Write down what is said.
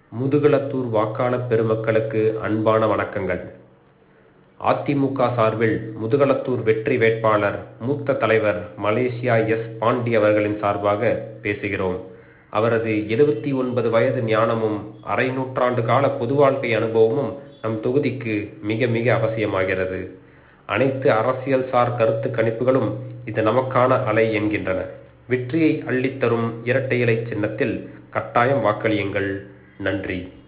முதுகளத்தூர் வாக்காளர் பெருமக்களுக்கு அன்பான வணக்கங்கள் அதிமுக சார்பில் முதுகளத்தூர் வெற்றி வேட்பாளர் மூத்த தலைவர் மலேசியா எஸ் பாண்டி அவர்களின் சார்பாக பேசுகிறோம் அவரது எழுபத்தி ஒன்பது வயது ஞானமும் அரை நூற்றாண்டு கால பொது வாழ்க்கை அனுபவமும் நம் தொகுதிக்கு மிக மிக அவசியமாகிறது அனைத்து அரசியல் சார் கருத்து கணிப்புகளும் இது நமக்கான அலை என்கின்றன வெற்றியை அள்ளித்தரும் இரட்டை இலை சின்னத்தில் கட்டாயம் வாக்களியுங்கள் நன்றி